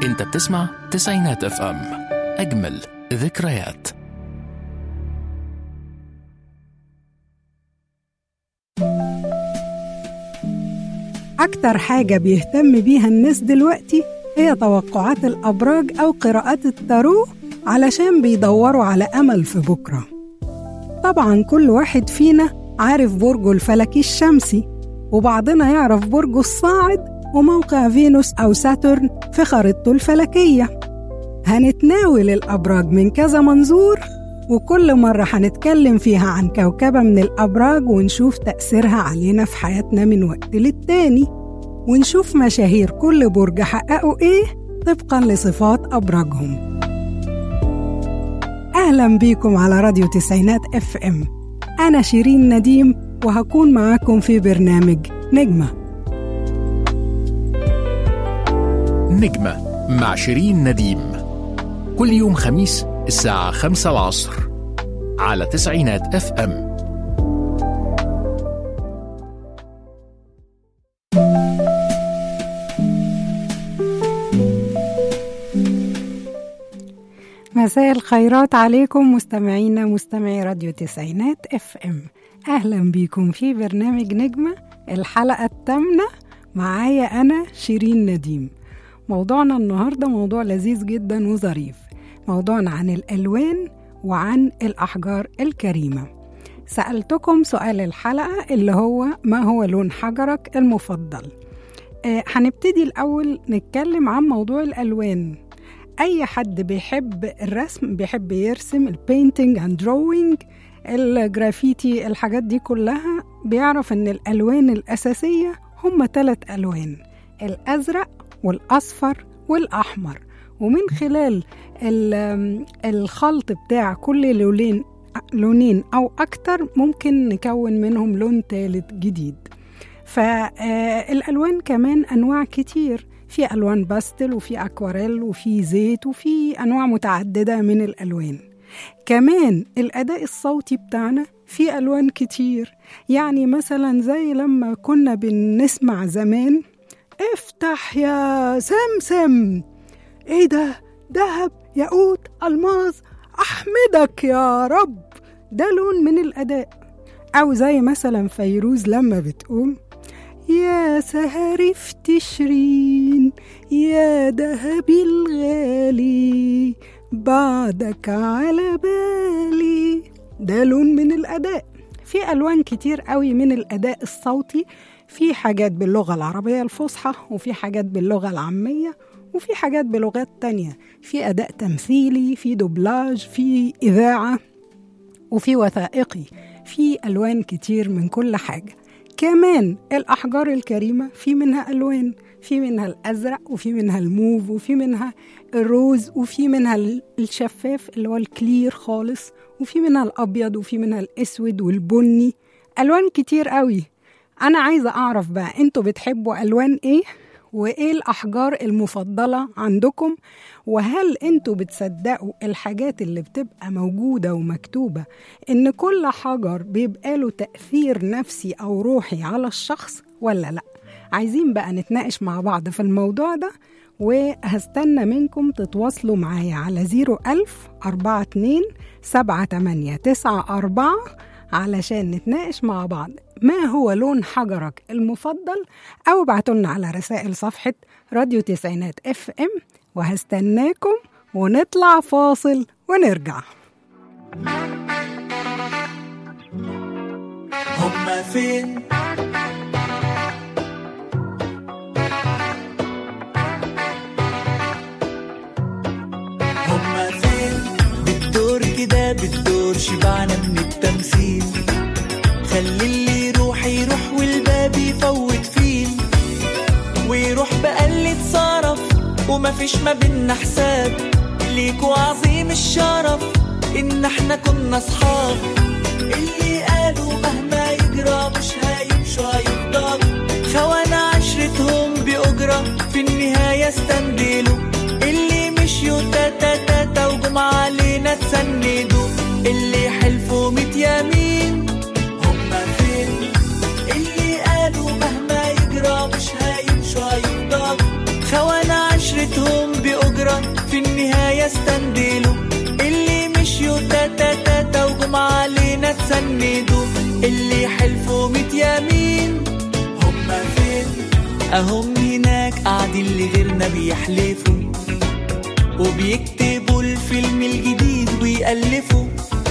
انت بتسمع تسعينات اف ام اجمل ذكريات أكتر حاجة بيهتم بيها الناس دلوقتي هي توقعات الأبراج أو قراءات التارو علشان بيدوروا على أمل في بكرة طبعا كل واحد فينا عارف برجه الفلكي الشمسي وبعضنا يعرف برجه الصاعد وموقع فينوس أو ساترن في خريطته الفلكية هنتناول الأبراج من كذا منظور وكل مرة هنتكلم فيها عن كوكبة من الأبراج ونشوف تأثيرها علينا في حياتنا من وقت للتاني ونشوف مشاهير كل برج حققوا إيه طبقا لصفات أبراجهم أهلا بيكم على راديو تسعينات اف ام أنا شيرين نديم وهكون معاكم في برنامج نجمة نجمة مع شيرين نديم كل يوم خميس الساعة خمسة العصر على تسعينات اف ام مساء الخيرات عليكم مستمعينا مستمعي راديو تسعينات اف ام اهلا بيكم في برنامج نجمة الحلقة الثامنة معايا انا شيرين نديم موضوعنا النهاردة موضوع لذيذ جدا وظريف موضوعنا عن الالوان وعن الاحجار الكريمة سألتكم سؤال الحلقة اللي هو ما هو لون حجرك المفضل آه هنبتدي الأول نتكلم عن موضوع الألوان اي حد بيحب الرسم بيحب يرسم البينتينج اند دروينج الجرافيتي الحاجات دي كلها بيعرف ان الالوان الاساسيه هم ثلاث الوان الازرق والاصفر والاحمر ومن خلال ال- الخلط بتاع كل لونين لونين او اكتر ممكن نكون منهم لون ثالث جديد فالالوان كمان انواع كتير في الوان باستل وفي اكواريل وفي زيت وفي انواع متعدده من الالوان كمان الاداء الصوتي بتاعنا في الوان كتير يعني مثلا زي لما كنا بنسمع زمان افتح يا سمسم ايه ده دهب ياقوت الماس احمدك يا رب ده لون من الاداء او زي مثلا فيروز لما بتقول يا سهر في تشرين يا دهبي الغالي بعدك على بالي ده لون من الأداء في ألوان كتير قوي من الأداء الصوتي في حاجات باللغة العربية الفصحى وفي حاجات باللغة العامية وفي حاجات بلغات تانية في أداء تمثيلي في دوبلاج في إذاعة وفي وثائقي في ألوان كتير من كل حاجة كمان الأحجار الكريمة في منها ألوان في منها الأزرق وفي منها الموف وفي منها الروز وفي منها الشفاف اللي هو الكلير خالص وفي منها الأبيض وفي منها الأسود والبني ألوان كتير قوي أنا عايزة أعرف بقى أنتوا بتحبوا ألوان إيه وإيه الأحجار المفضلة عندكم وهل أنتوا بتصدقوا الحاجات اللي بتبقى موجودة ومكتوبة إن كل حجر بيبقى له تأثير نفسي أو روحي على الشخص ولا لأ عايزين بقى نتناقش مع بعض في الموضوع ده وهستنى منكم تتواصلوا معايا على 01000 42 7894 علشان نتناقش مع بعض ما هو لون حجرك المفضل أو ابعتولنا على رسائل صفحة راديو تسعينات اف ام وهستناكم ونطلع فاصل ونرجع هما فين هما فين بالدور كده بالدور شبعنا من التمثيل خلي اللي يروح يروح والباب يفوت فيل ويروح بقى اتصرف ومفيش ما بينا حساب ليكوا عظيم الشرف ان احنا كنا اصحاب اللي قالوا مهما يجرى مش هيمشوا هيفضلوا خوانا عشرتهم بأجرة في النهاية استندلوا اللي مشيوا تاتا تاتا وجم علينا تسندوا اللي حلفوا ميت يمين هما فين اللي قالوا مهما يجرى مش هيمشوا هيفضلوا خوانا عشرتهم بأجرة أهم هناك قاعدين لغيرنا بيحلفوا وبيكتبوا الفيلم الجديد ويألفوا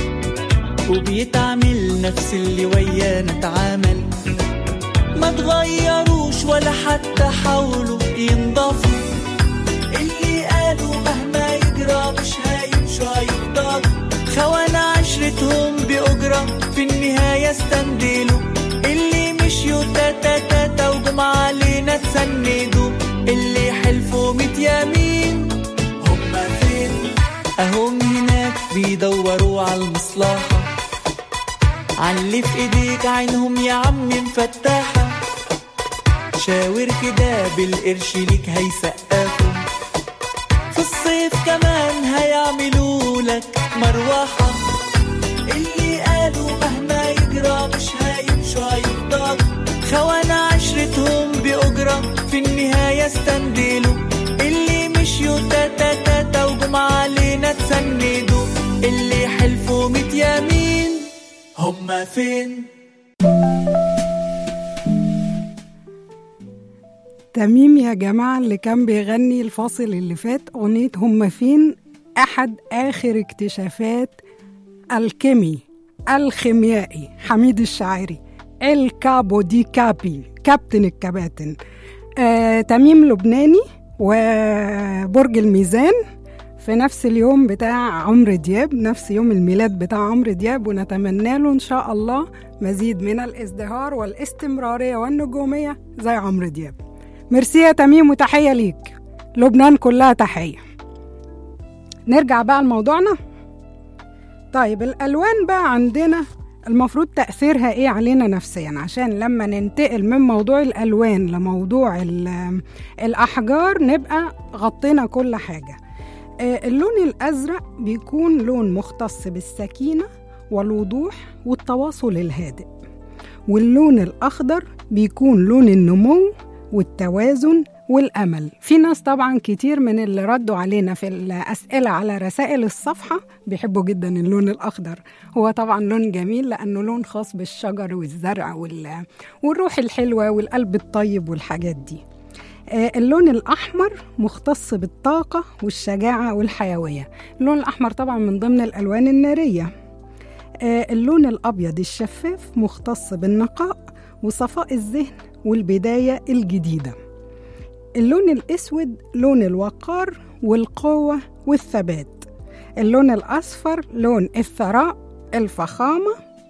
وبيتعمل نفس اللي ويانا اتعامل ما تغيروش ولا حتى حاولوا ينضافوا اللي قالوا مهما يجرى مش هيمشوا هيفضلوا خوانا عشرتهم بأجرة في النهاية استندلوا اللي مشيوا تاتا تاتا وجم علينا تسندوا اللي حلفوا ميت يمين هما فين اهم هناك بيدوروا على المصلحة علي في ايديك عينهم يا عم مفتحة شاور كده بالقرش ليك هيسقفوا في الصيف كمان هيعملوا لك مروحة اللي قالوا مهما يجرى مش هيمشوا هيفضلوا خوانا عشرتهم بأجرة في النهاية استندلوا اللي مشيوا تاتا تاتا وجم علينا تسندوا اللي حلفوا ميت يمين هما فين تميم يا جماعة اللي كان بيغني الفاصل اللي فات أغنية هم فين أحد آخر اكتشافات الكيمي الخيميائي حميد الشاعري الكابو دي كابي كابتن الكباتن آه، تميم لبناني وبرج الميزان في نفس اليوم بتاع عمرو دياب نفس يوم الميلاد بتاع عمرو دياب ونتمنى له إن شاء الله مزيد من الازدهار والاستمرارية والنجومية زي عمرو دياب ميرسي يا تميم وتحية ليك لبنان كلها تحية نرجع بقى لموضوعنا طيب الألوان بقى عندنا المفروض تأثيرها إيه علينا نفسيا عشان لما ننتقل من موضوع الألوان لموضوع ال- الأحجار نبقى غطينا كل حاجة آه، اللون الأزرق بيكون لون مختص بالسكينة والوضوح والتواصل الهادئ واللون الأخضر بيكون لون النمو والتوازن والأمل في ناس طبعا كتير من اللي ردوا علينا في الأسئلة على رسائل الصفحة بيحبوا جدا اللون الأخضر هو طبعا لون جميل لأنه لون خاص بالشجر والزرع وال... والروح الحلوة والقلب الطيب والحاجات دي آه، اللون الأحمر مختص بالطاقة والشجاعة والحيوية اللون الأحمر طبعا من ضمن الألوان النارية آه، اللون الأبيض الشفاف مختص بالنقاء وصفاء الذهن والبداية الجديدة اللون الأسود لون الوقار والقوة والثبات اللون الأصفر لون الثراء الفخامة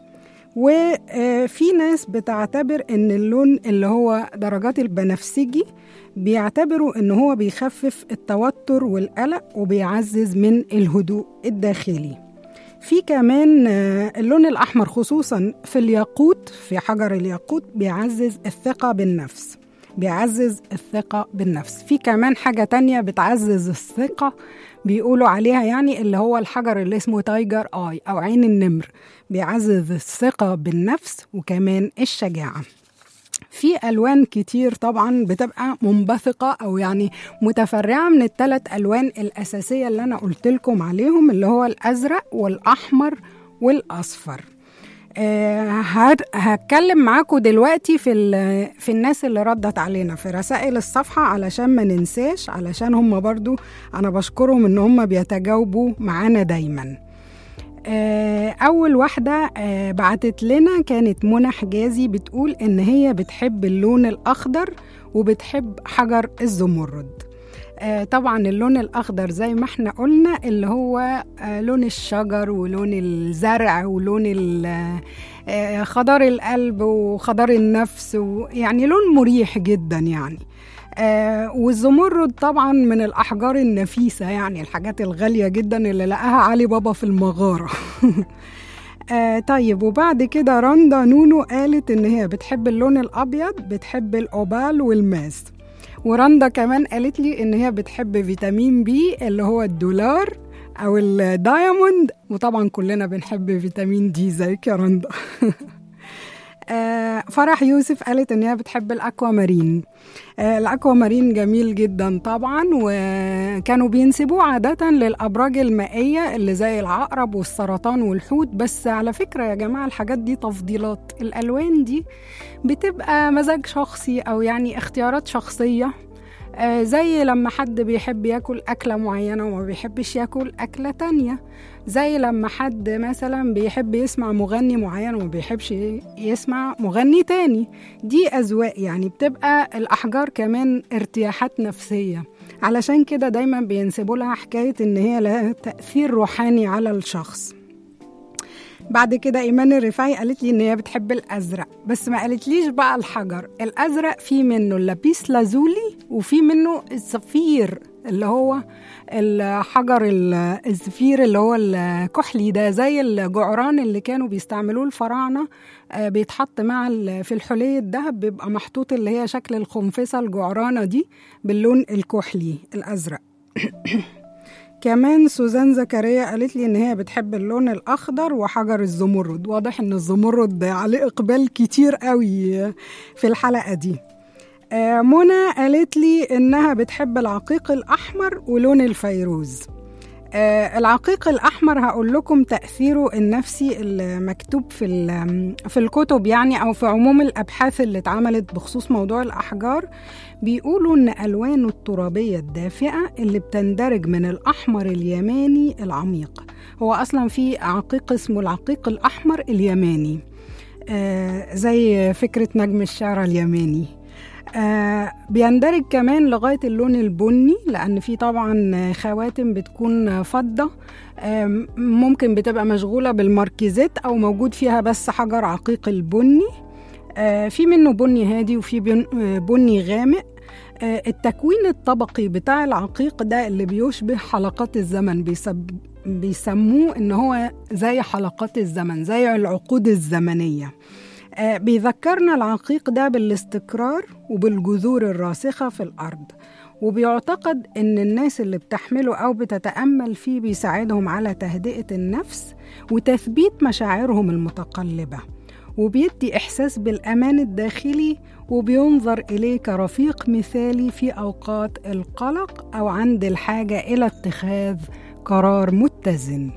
وفي ناس بتعتبر ان اللون اللي هو درجات البنفسجي بيعتبروا ان هو بيخفف التوتر والقلق وبيعزز من الهدوء الداخلي في كمان آه، اللون الأحمر خصوصا في الياقوت في حجر الياقوت بيعزز الثقة بالنفس بيعزز الثقة بالنفس في كمان حاجة تانية بتعزز الثقة بيقولوا عليها يعني اللي هو الحجر اللي اسمه تايجر آي أو عين النمر بيعزز الثقة بالنفس وكمان الشجاعة في ألوان كتير طبعا بتبقى منبثقة أو يعني متفرعة من الثلاث ألوان الأساسية اللي أنا قلت لكم عليهم اللي هو الأزرق والأحمر والأصفر آه، هت- هتكلم معاكم دلوقتي في ال- في الناس اللي ردت علينا في رسائل الصفحة علشان ما ننساش علشان هم برضو أنا بشكرهم إن هم بيتجاوبوا معانا دايماً آه، أول واحدة آه، بعتت لنا كانت منى حجازي بتقول إن هي بتحب اللون الأخضر وبتحب حجر الزمرد آه، طبعا اللون الأخضر زي ما احنا قلنا اللي هو آه، لون الشجر ولون الزرع ولون ال- آه، خضار القلب وخضار النفس يعني لون مريح جدا يعني آه والزمرد طبعا من الأحجار النفيسة يعني الحاجات الغالية جدا اللي لقاها علي بابا في المغارة آه طيب وبعد كده رندا نونو قالت إن هي بتحب اللون الأبيض بتحب الأوبال والماس ورندا كمان قالت لي إن هي بتحب فيتامين بي اللي هو الدولار أو الدايموند وطبعا كلنا بنحب فيتامين دي زيك يا رندا آه، فرح يوسف قالت ان هي بتحب الاكوا مارين آه، الاكوا مارين جميل جدا طبعا وكانوا بينسبوه عاده للابراج المائيه اللي زي العقرب والسرطان والحوت بس على فكره يا جماعه الحاجات دي تفضيلات الالوان دي بتبقى مزاج شخصي او يعني اختيارات شخصيه آه، زي لما حد بيحب ياكل أكلة معينة وما بيحبش ياكل أكلة تانية زي لما حد مثلا بيحب يسمع مغني معين وما بيحبش يسمع مغني تاني دي أذواق يعني بتبقى الأحجار كمان ارتياحات نفسية علشان كده دايما بينسبوا لها حكاية إن هي لها تأثير روحاني على الشخص بعد كده ايمان الرفاعي قالت لي ان هي بتحب الازرق بس ما قالتليش بقى الحجر الازرق في منه اللابيس لازولي وفي منه الصفير اللي هو الحجر ال- الزفير اللي هو الكحلي ده زي الجعران اللي كانوا بيستعملوه الفراعنه آه، بيتحط مع ال- في الحلي الذهب بيبقى محطوط اللي هي شكل الخنفسه الجعرانه دي باللون الكحلي الازرق كمان سوزان زكريا قالت لي ان هي بتحب اللون الاخضر وحجر الزمرد واضح ان الزمرد عليه اقبال كتير قوي في الحلقه دي آه، منى قالت لي انها بتحب العقيق الاحمر ولون الفيروز آه، العقيق الأحمر هقول لكم تأثيره النفسي المكتوب في ال- في الكتب يعني أو في عموم الأبحاث اللي اتعملت بخصوص موضوع الأحجار بيقولوا إن ألوانه الترابية الدافئة اللي بتندرج من الأحمر اليماني العميق هو أصلا في عقيق اسمه العقيق الأحمر اليماني آه، زي فكرة نجم الشعر اليماني آه بيندرج كمان لغاية اللون البني لأن في طبعا خواتم بتكون فضة آه ممكن بتبقى مشغولة بالماركيزات أو موجود فيها بس حجر عقيق البني آه في منه بني هادي وفي بن- آه، بني غامق آه التكوين الطبقي بتاع العقيق ده اللي بيشبه حلقات الزمن بيسب بيسموه ان هو زي حلقات الزمن زي العقود الزمنيه آه، بيذكرنا العقيق ده بالاستقرار وبالجذور الراسخة في الأرض وبيعتقد إن الناس اللي بتحمله أو بتتأمل فيه بيساعدهم على تهدئة النفس وتثبيت مشاعرهم المتقلبة وبيدي إحساس بالأمان الداخلي وبينظر إليه كرفيق مثالي في أوقات القلق أو عند الحاجة إلى اتخاذ قرار متزن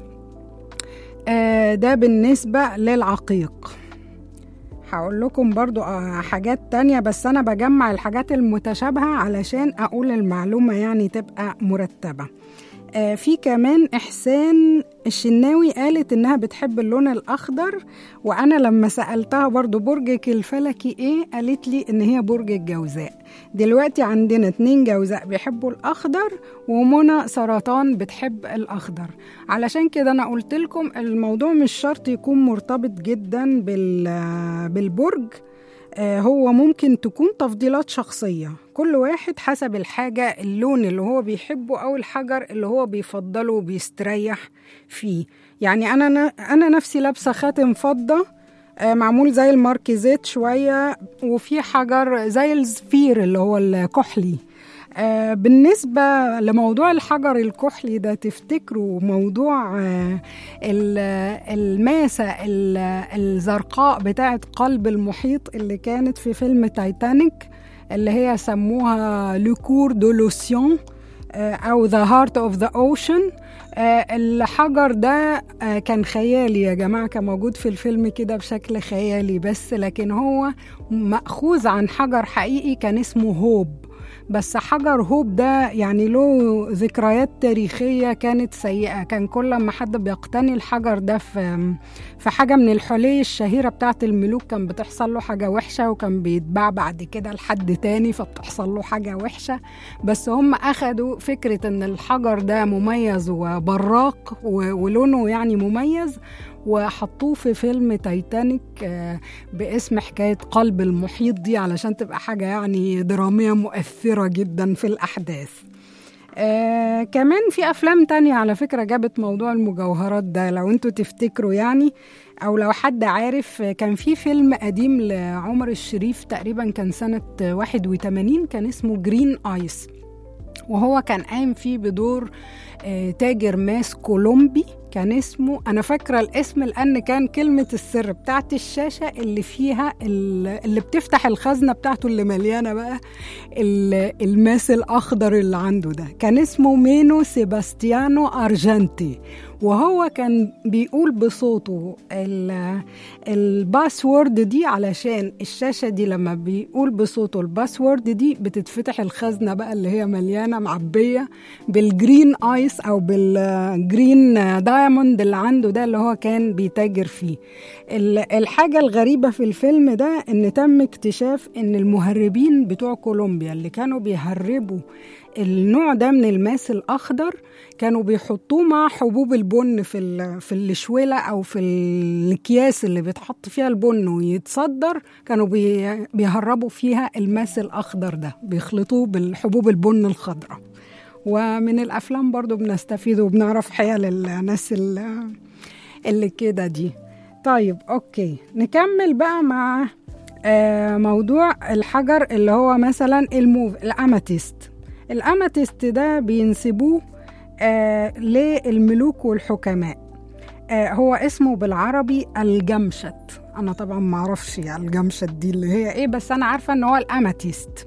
آه، ده بالنسبة للعقيق هقول لكم برضو آه، حاجات تانية بس أنا بجمع الحاجات المتشابهة علشان أقول المعلومة يعني تبقى مرتبة آه، في كمان إحسان الشناوي قالت إنها بتحب اللون الأخضر وأنا لما سألتها برضو برجك الفلكي إيه قالت لي إن هي برج الجوزاء دلوقتي عندنا اتنين جوزاء بيحبوا الأخضر ومنى سرطان بتحب الأخضر علشان كده أنا قلت لكم الموضوع مش شرط يكون مرتبط جدا بال- بالبرج آه، هو ممكن تكون تفضيلات شخصية كل واحد حسب الحاجة اللون اللي هو بيحبه أو الحجر اللي هو بيفضله وبيستريح فيه يعني أنا أنا نفسي لابسة خاتم فضة آه، معمول زي الماركيزات شوية وفي حجر زي الزفير اللي هو الكحلي آه، بالنسبة لموضوع الحجر الكحلي ده تفتكروا موضوع آه، ال- الماسة ال- الزرقاء بتاعت قلب المحيط اللي كانت في فيلم تايتانيك اللي هي سموها لوكور دو لوسيون أو ذا هارت اوف ذا اوشن الحجر ده آه، كان خيالي يا جماعة كان موجود في الفيلم كده بشكل خيالي بس لكن هو مأخوذ عن حجر حقيقي كان اسمه هوب بس حجر هوب ده يعني له ذكريات تاريخية كانت سيئة كان كل ما حد بيقتني الحجر ده في في حاجة من الحلي الشهيرة بتاعت الملوك كان بتحصل له حاجة وحشة وكان بيتباع بعد كده لحد تاني فبتحصل له حاجة وحشة بس هم أخدوا فكرة إن الحجر ده مميز وبراق و- ولونه يعني مميز وحطوه في فيلم تايتانيك آه، باسم حكاية قلب المحيط دي علشان تبقى حاجة يعني درامية مؤثرة جدا في الأحداث آه كمان في أفلام تانية على فكرة جابت موضوع المجوهرات ده لو انتوا تفتكروا يعني أو لو حد عارف آه، كان في فيلم قديم لعمر الشريف تقريبا كان سنة 81 كان اسمه جرين آيس وهو كان قايم فيه بدور آه، تاجر ماس كولومبي كان اسمه أنا فاكرة الاسم لأن كان كلمة السر بتاعت الشاشة اللي فيها ال- اللي بتفتح الخزنة بتاعته اللي مليانة بقى ال- الماس الأخضر اللي عنده ده كان اسمه مينو سيباستيانو أرجنتي وهو كان بيقول بصوته ال- الباسورد دي علشان الشاشة دي لما بيقول بصوته الباسورد دي بتتفتح الخزنة بقى اللي هي مليانة معبية بالجرين ايس او بالجرين دايموند اللي عنده ده اللي هو كان بيتاجر فيه ال- الحاجة الغريبة في الفيلم ده ان تم اكتشاف ان المهربين بتوع كولومبيا اللي كانوا بيهربوا النوع ده من الماس الاخضر كانوا بيحطوه مع حبوب البن في ال- في الشويله او في الاكياس اللي بيتحط فيها البن ويتصدر كانوا بي- بيهربوا فيها الماس الاخضر ده بيخلطوه بالحبوب البن الخضراء ومن الافلام برضو بنستفيد وبنعرف حيل الناس ال- اللي كده دي طيب اوكي نكمل بقى مع آه، موضوع الحجر اللي هو مثلا الموف الاماتيست الاماتيست ده بينسبوه آه للملوك والحكماء آه هو اسمه بالعربي الجمشت انا طبعا ما اعرفش الجمشت دي اللي هي ايه بس انا عارفه ان هو الاماتيست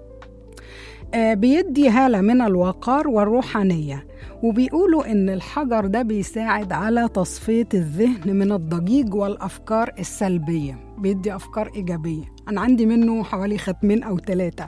آه بيدي هالة من الوقار والروحانية وبيقولوا إن الحجر ده بيساعد على تصفية الذهن من الضجيج والأفكار السلبية بيدي أفكار إيجابية أنا عندي منه حوالي ختمين أو ثلاثة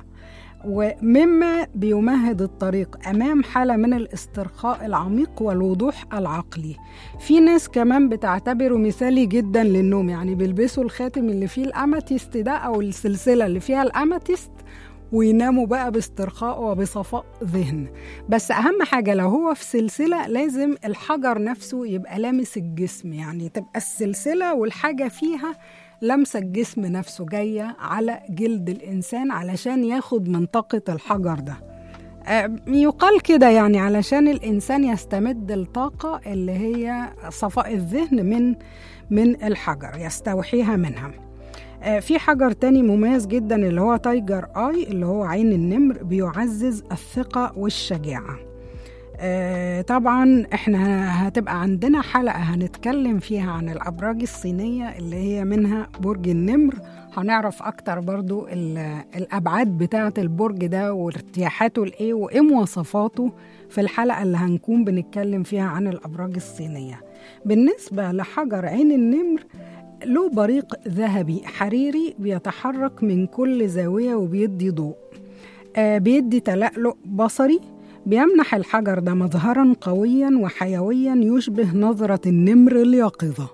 ومما بيمهد الطريق امام حاله من الاسترخاء العميق والوضوح العقلي في ناس كمان بتعتبره مثالي جدا للنوم يعني بيلبسوا الخاتم اللي فيه الاماتيست ده او السلسله اللي فيها الاماتيست ويناموا بقى باسترخاء وبصفاء ذهن بس اهم حاجه لو هو في سلسله لازم الحجر نفسه يبقى لامس الجسم يعني تبقى السلسله والحاجه فيها لمسة الجسم نفسه جاية على جلد الإنسان علشان ياخد من طاقة الحجر ده آه، يقال كده يعني علشان الإنسان يستمد الطاقة اللي هي صفاء الذهن من من الحجر يستوحيها منها آه، في حجر تاني مميز جدا اللي هو تايجر آي اللي هو عين النمر بيعزز الثقة والشجاعة آه، طبعا احنا هتبقى عندنا حلقة هنتكلم فيها عن الأبراج الصينية اللي هي منها برج النمر هنعرف أكتر برضو ال- الأبعاد بتاعة البرج ده وارتياحاته لإيه وإيه مواصفاته في الحلقة اللي هنكون بنتكلم فيها عن الأبراج الصينية بالنسبة لحجر عين النمر له بريق ذهبي حريري بيتحرك من كل زاوية وبيدي ضوء آه، بيدي تلألؤ بصري بيمنح الحجر ده مظهرا قويا وحيويا يشبه نظرة النمر اليقظة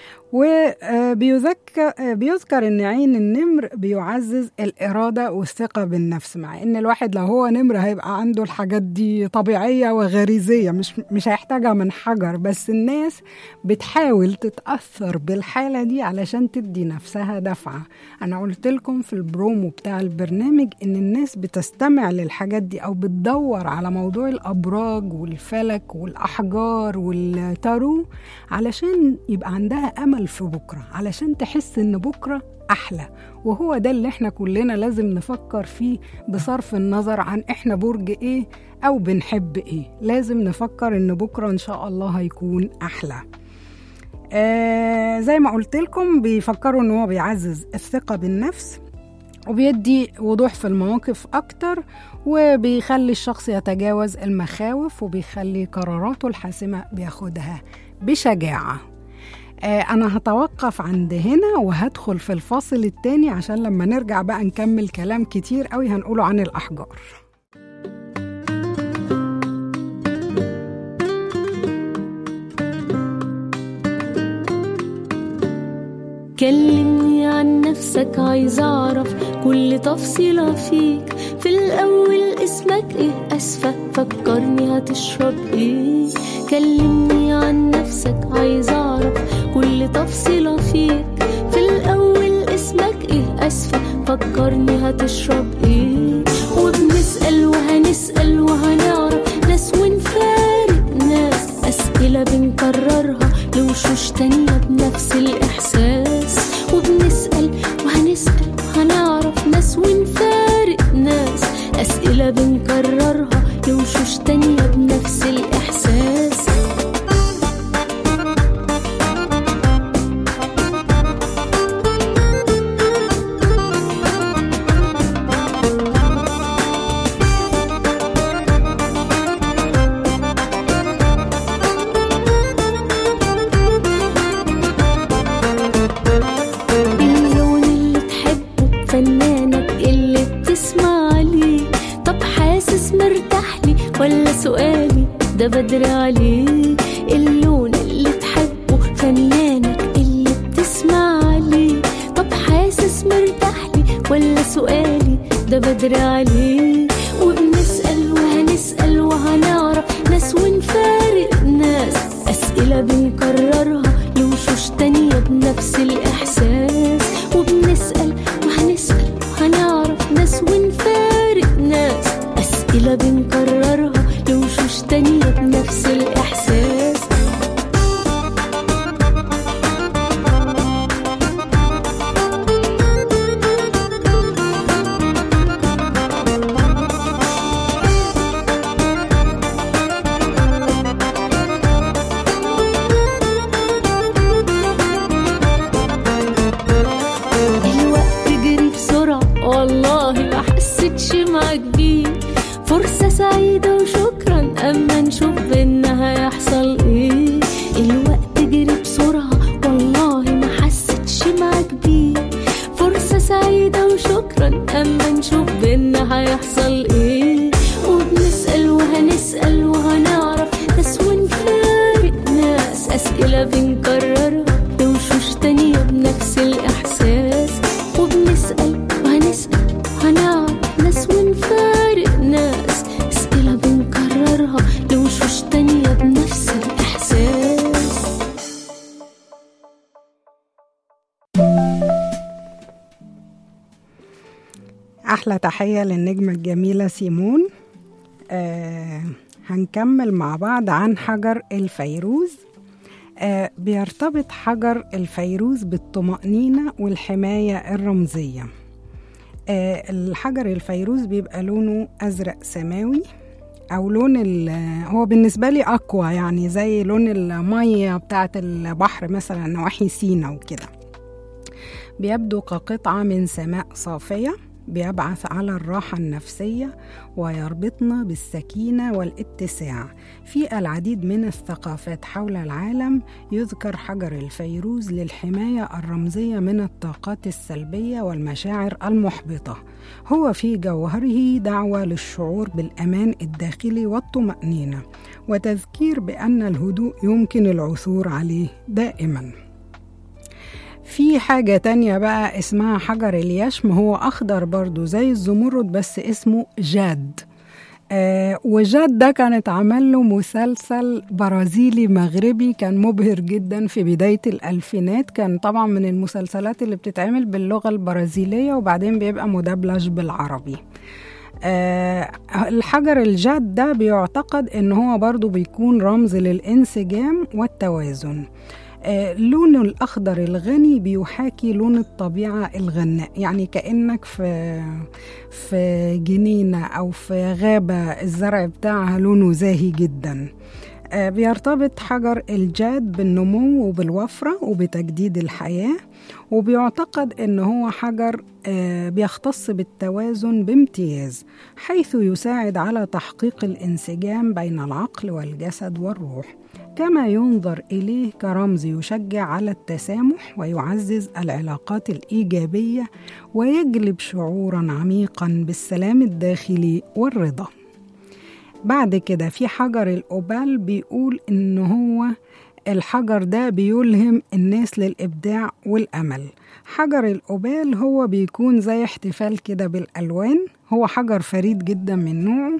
وبيذكر بيذكر ان عين النمر بيعزز الاراده والثقه بالنفس مع ان الواحد لو هو نمر هيبقى عنده الحاجات دي طبيعيه وغريزيه مش مش هيحتاجها من حجر بس الناس بتحاول تتاثر بالحاله دي علشان تدي نفسها دفعه انا قلت لكم في البرومو بتاع البرنامج ان الناس بتستمع للحاجات دي او بتدور على موضوع الابراج والفلك والاحجار والتارو علشان يبقى عندها امل في بكره علشان تحس ان بكره احلى وهو ده اللي احنا كلنا لازم نفكر فيه بصرف النظر عن احنا برج ايه او بنحب ايه لازم نفكر ان بكره ان شاء الله هيكون احلى آه زي ما قلت لكم بيفكروا ان هو بيعزز الثقه بالنفس وبيدي وضوح في المواقف أكتر وبيخلي الشخص يتجاوز المخاوف وبيخلي قراراته الحاسمة بياخدها بشجاعة آه، أنا هتوقف عند هنا وهدخل في الفاصل التاني عشان لما نرجع بقى نكمل كلام كتير قوي هنقوله عن الأحجار كلمني عن نفسك عايز اعرف كل تفصيلة فيك في الاول اسمك ايه اسفة فكرني هتشرب ايه كلمني عن نفسك عايز اعرف كل تفصيلة فيك في الاول اسمك ايه اسفة فكرني هتشرب ايه وبنسأل وهنسأل وهنعرف ناس ونفارق ناس أسئلة بنكررها لوشوش تانية بنفس الإحساس وبنسأل وهنسأل وهنعرف ناس ونفارق ناس أسئلة بنكررها لوشوش تانية بنفس الإحساس ولا سؤالي ده بدري عليه اللون اللي تحبه فنانك اللي بتسمع عليه طب حاسس مرتاح لي ولا سؤالي ده بدري عليه وبنسأل وهنسأل وهنعرف ناس ونفارق ناس أسئلة بنكررها لوشوش تانية بنفس الإحساس وبنسأل وهنسأل وهنعرف ناس ونفارق ناس أسئلة بنكررها لوشوش تانية بنفس الإحساس الوقت جري بسرعة والله ما حسيتش معاك بيه فرصة سعيدة وشكرا أما نشوف بينا هيحصل ايه الوقت جري بسرعة والله ما حسيتش معاك بيه فرصة سعيدة وشكرا أما نشوف بينا هيحصل ايه وبنسأل وهنسأل وهنعرف ناس ونفارق ناس أسئلة بنكررها لوشوش تانية بنفس الإحساس وبنسأل وهنسأل وهنعرف ناس ونفارق ناس أسئلة بنكررها لوشوش تانية بنفس الإحساس أحلى تحية للنجمة الجميلة سيمون آه هنكمل مع بعض عن حجر الفيروز آه بيرتبط حجر الفيروز بالطمأنينة والحماية الرمزية آه الحجر الفيروز بيبقى لونه أزرق سماوي أو لون ال- هو بالنسبة لي أقوى يعني زي لون المية بتاعة البحر مثلا نواحي سينا وكده بيبدو كقطعة من سماء صافية بيبعث على الراحة النفسية ويربطنا بالسكينة والاتساع في العديد من الثقافات حول العالم يذكر حجر الفيروز للحماية الرمزية من الطاقات السلبية والمشاعر المحبطة هو في جوهره دعوة للشعور بالأمان الداخلي والطمأنينة وتذكير بأن الهدوء يمكن العثور عليه دائماً في حاجة تانية بقى اسمها حجر اليشم هو أخضر برضو زي الزمرد بس اسمه جاد آه وجاد ده كانت عمل له مسلسل برازيلي مغربي كان مبهر جدا في بداية الألفينات كان طبعا من المسلسلات اللي بتتعمل باللغة البرازيلية وبعدين بيبقى مدبلج بالعربي آه الحجر الجاد ده بيعتقد ان هو برضو بيكون رمز للانسجام والتوازن آه، لونه الأخضر الغني بيحاكي لون الطبيعة الغناء يعني كأنك في في جنينة أو في غابة الزرع بتاعها لونه زاهي جدا آه، بيرتبط حجر الجاد بالنمو وبالوفرة وبتجديد الحياة وبيعتقد ان هو حجر آه، بيختص بالتوازن بامتياز حيث يساعد على تحقيق الانسجام بين العقل والجسد والروح كما ينظر اليه كرمز يشجع على التسامح ويعزز العلاقات الايجابيه ويجلب شعورا عميقا بالسلام الداخلي والرضا بعد كده في حجر الأوبال بيقول إن هو الحجر ده بيلهم الناس للإبداع والأمل حجر الأوبال هو بيكون زي احتفال كده بالألوان هو حجر فريد جدا من نوعه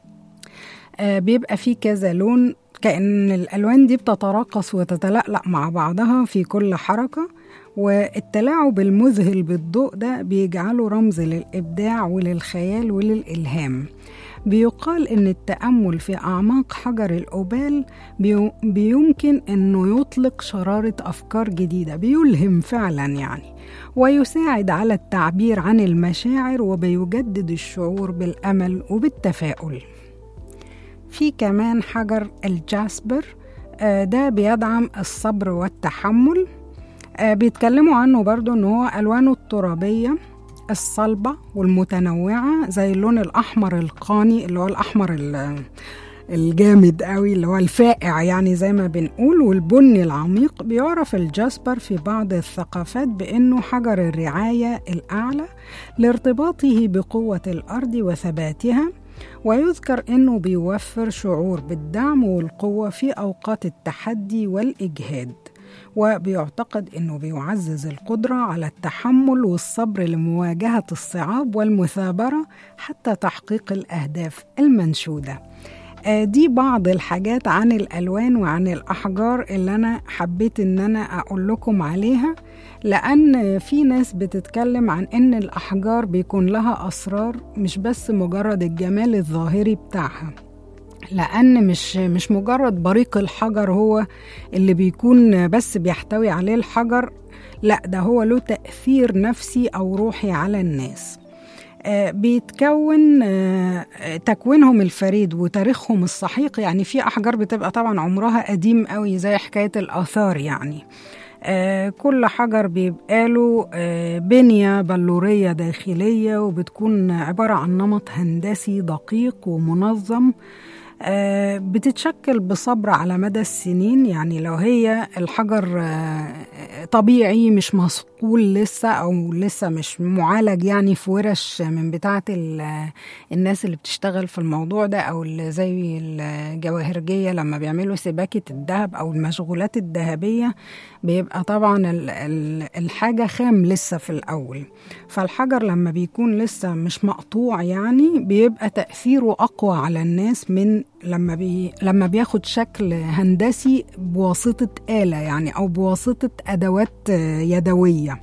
آه بيبقى فيه كذا لون كأن الألوان دي بتتراقص وتتلألأ مع بعضها في كل حركة والتلاعب المذهل بالضوء ده بيجعله رمز للإبداع وللخيال وللإلهام بيقال إن التأمل في أعماق حجر الأوبال بيو- بيمكن إنه يطلق شرارة أفكار جديدة بيلهم فعلا يعني ويساعد على التعبير عن المشاعر وبيجدد الشعور بالأمل وبالتفاؤل في كمان حجر الجاسبر آه، ده بيدعم الصبر والتحمل آه، بيتكلموا عنه برضو ان هو الوانه الترابيه الصلبه والمتنوعه زي اللون الاحمر القاني اللي هو الاحمر ال- الجامد قوي اللي هو الفائع يعني زي ما بنقول والبني العميق بيعرف الجاسبر في بعض الثقافات بانه حجر الرعايه الاعلى لارتباطه بقوه الارض وثباتها ويذكر أنه بيوفر شعور بالدعم والقوة في أوقات التحدي والإجهاد وبيعتقد أنه بيعزز القدرة على التحمل والصبر لمواجهة الصعاب والمثابرة حتى تحقيق الأهداف المنشودة آه، دي بعض الحاجات عن الألوان وعن الأحجار اللي أنا حبيت إن أنا أقول لكم عليها لأن في ناس بتتكلم عن إن الأحجار بيكون لها أسرار مش بس مجرد الجمال الظاهري بتاعها لأن مش مش مجرد بريق الحجر هو اللي بيكون بس بيحتوي عليه الحجر لا ده هو له تأثير نفسي أو روحي على الناس آه، بيتكون آه، تكوينهم الفريد وتاريخهم السحيق يعني في أحجار بتبقى طبعا عمرها قديم قوي زي حكاية الآثار يعني آه، كل حجر بيبقى له آه، بنية بلورية داخلية وبتكون عبارة عن نمط هندسي دقيق ومنظم آه، بتتشكل بصبر على مدى السنين يعني لو هي الحجر آه، طبيعي مش مصقول لسه او لسه مش معالج يعني في ورش من بتاعه ال- الناس اللي بتشتغل في الموضوع ده او اللي زي الجواهرجيه لما بيعملوا سباكه الذهب او المشغولات الذهبيه بيبقى طبعا ال- ال- الحاجه خام لسه في الاول فالحجر لما بيكون لسه مش مقطوع يعني بيبقى تاثيره اقوى على الناس من لما بي لما بياخد شكل هندسي بواسطه اله يعني او بواسطه ادوات آه، يدويه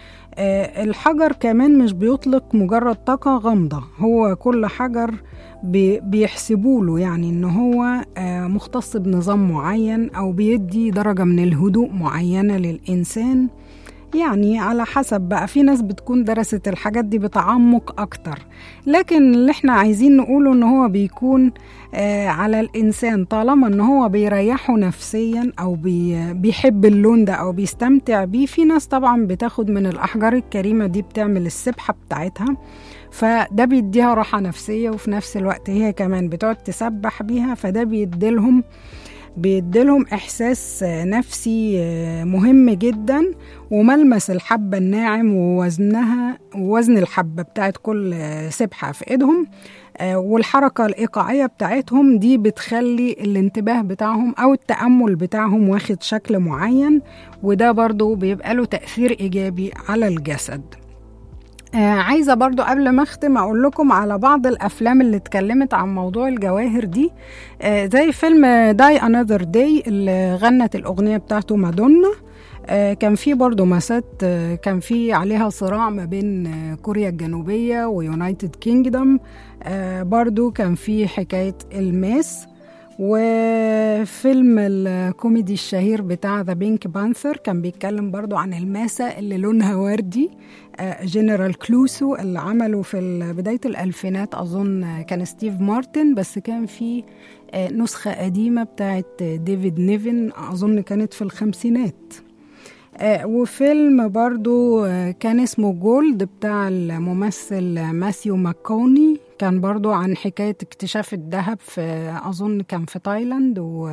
آه، الحجر كمان مش بيطلق مجرد طاقة غامضة هو كل حجر بي- بيحسبوله يعني ان هو آه، مختص بنظام معين او بيدي درجة من الهدوء معينة للإنسان يعني على حسب بقى في ناس بتكون درست الحاجات دي بتعمق اكتر لكن اللي احنا عايزين نقوله ان هو بيكون آه على الانسان طالما ان هو بيريحه نفسيا او بي بيحب اللون ده او بيستمتع بيه في ناس طبعا بتاخد من الاحجار الكريمه دي بتعمل السبحه بتاعتها فده بيديها راحه نفسيه وفي نفس الوقت هي كمان بتقعد تسبح بيها فده بيديلهم بيديلهم إحساس نفسي مهم جدا وملمس الحبة الناعم ووزنها ووزن الحبة بتاعت كل سبحة في إيدهم والحركة الإيقاعية بتاعتهم دي بتخلي الانتباه بتاعهم أو التأمل بتاعهم واخد شكل معين وده برضو بيبقى له تأثير إيجابي على الجسد آه عايزة برضو قبل ما أختم أقول لكم على بعض الأفلام اللي اتكلمت عن موضوع الجواهر دي آه زي فيلم داي أنذر داي اللي غنت الأغنية بتاعته مادونا آه كان في برضو مسات آه كان في عليها صراع ما بين آه كوريا الجنوبية ويونايتد كينجدم آه برضو كان في حكاية الماس وفيلم الكوميدي الشهير بتاع ذا بينك بانثر كان بيتكلم برضو عن الماسة اللي لونها وردي جنرال كلوسو اللي عمله في بداية الألفينات أظن كان ستيف مارتن بس كان في نسخة قديمة بتاعت ديفيد نيفن أظن كانت في الخمسينات وفيلم برضو كان اسمه جولد بتاع الممثل ماثيو ماكوني كان برضو عن حكاية اكتشاف الذهب في أظن كان في تايلاند و...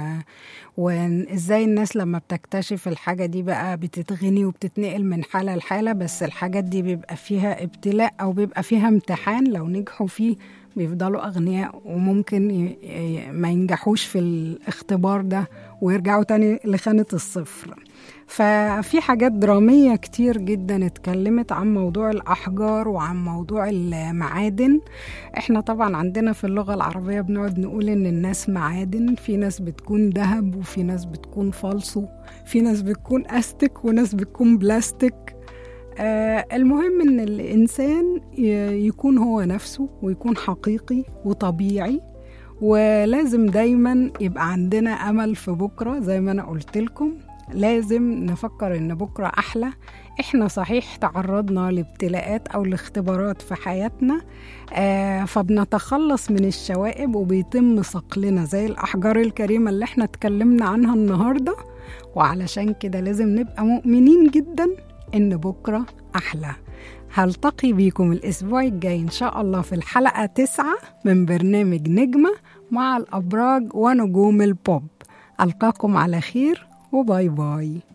وإزاي الناس لما بتكتشف الحاجة دي بقى بتتغني وبتتنقل من حالة لحالة بس الحاجات دي بيبقى فيها ابتلاء أو بيبقى فيها امتحان لو نجحوا فيه بيفضلوا أغنياء وممكن ي... ما ينجحوش في الاختبار ده ويرجعوا تاني لخانة الصفر ففي حاجات درامية كتير جدا اتكلمت عن موضوع الأحجار وعن موضوع المعادن احنا طبعا عندنا في اللغة العربية بنقعد نقول ان الناس معادن في ناس بتكون ذهب وفي ناس بتكون فالصو في ناس بتكون أستك وناس بتكون بلاستيك آه المهم ان الإنسان يكون هو نفسه ويكون حقيقي وطبيعي ولازم دايما يبقى عندنا أمل في بكرة زي ما أنا قلت لكم لازم نفكر ان بكره احلى احنا صحيح تعرضنا لابتلاءات او لاختبارات في حياتنا آه فبنتخلص من الشوائب وبيتم صقلنا زي الاحجار الكريمه اللي احنا اتكلمنا عنها النهارده وعلشان كده لازم نبقى مؤمنين جدا ان بكره احلى هلتقي بيكم الأسبوع الجاي إن شاء الله في الحلقة تسعة من برنامج نجمة مع الأبراج ونجوم البوب ألقاكم على خير وباي باي